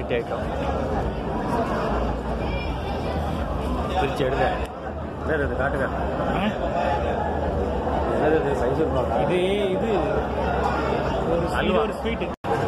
Variety item பிரிச்சு எடுங்க என்னது இது காட்டுங்க என்னது இது சைஸ் இருக்கும் இது இது ஒரு இது அல்வா. ஒரு ஸ்வீட்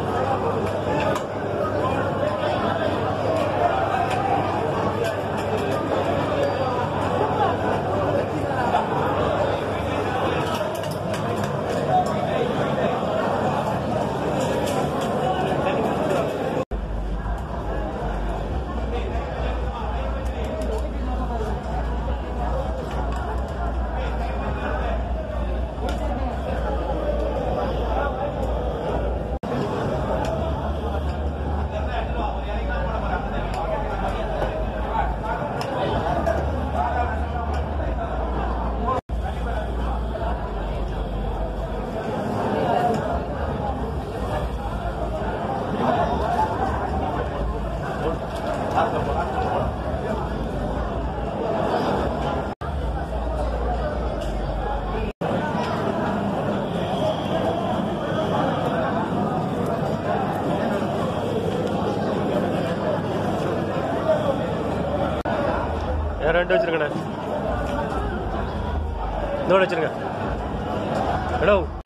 ஏன் ரெண்டு வச்சிருக்கண்ணே இன்னொன்று வச்சிருங்க ஹலோ